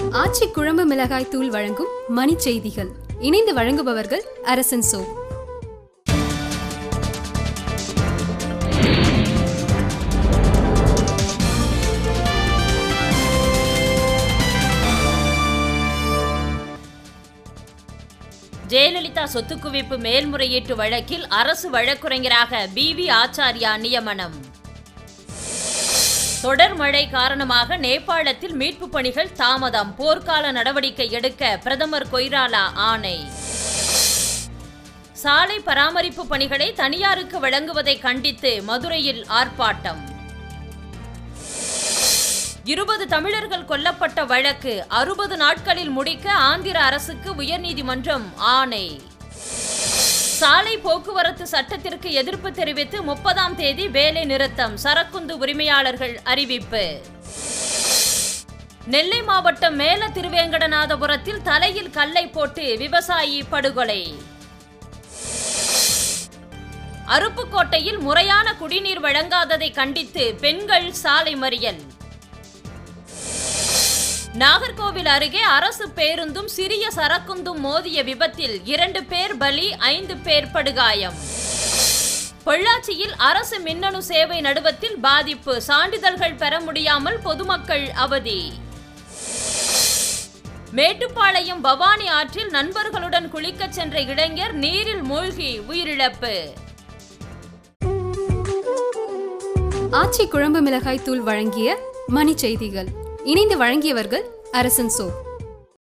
ஆச்சி குழம்பு மிளகாய் தூள் வழங்கும் மணி செய்திகள் இணைந்து வழங்குபவர்கள் அரசன் சோ ஜெயலலிதா சொத்து குவிப்பு மேல்முறையீட்டு வழக்கில் அரசு வழக்குரைஞராக பி வி ஆச்சாரியா நியமனம் தொடர் மழை காரணமாக நேபாளத்தில் மீட்பு பணிகள் தாமதம் போர்க்கால நடவடிக்கை எடுக்க பிரதமர் கொய்ராலா ஆணை சாலை பராமரிப்பு பணிகளை தனியாருக்கு வழங்குவதை கண்டித்து மதுரையில் ஆர்ப்பாட்டம் இருபது தமிழர்கள் கொல்லப்பட்ட வழக்கு அறுபது நாட்களில் முடிக்க ஆந்திர அரசுக்கு உயர்நீதிமன்றம் ஆணை சாலை போக்குவரத்து சட்டத்திற்கு எதிர்ப்பு தெரிவித்து முப்பதாம் தேதி வேலை நிறுத்தம் சரக்குந்து உரிமையாளர்கள் அறிவிப்பு நெல்லை மாவட்டம் மேல திருவேங்கடநாதபுரத்தில் தலையில் கல்லை போட்டு விவசாயி படுகொலை அருப்புக்கோட்டையில் முறையான குடிநீர் வழங்காததை கண்டித்து பெண்கள் சாலை மறியல் நாகர்கோவில் அருகே அரசு பேருந்தும் சிறிய சரக்குந்தும் மோதிய விபத்தில் இரண்டு பேர் பலி ஐந்து பேர் படுகாயம் பொள்ளாச்சியில் அரசு மின்னணு சேவை நடுவத்தில் பாதிப்பு சான்றிதழ்கள் பெற முடியாமல் பொதுமக்கள் அவதி மேட்டுப்பாளையம் பவானி ஆற்றில் நண்பர்களுடன் குளிக்கச் சென்ற இளைஞர் நீரில் மூழ்கி உயிரிழப்பு ஆச்சி குழம்பு மிளகாய் தூள் வழங்கிய மணி செய்திகள் இணைந்து வழங்கியவர்கள் அரசன் சோ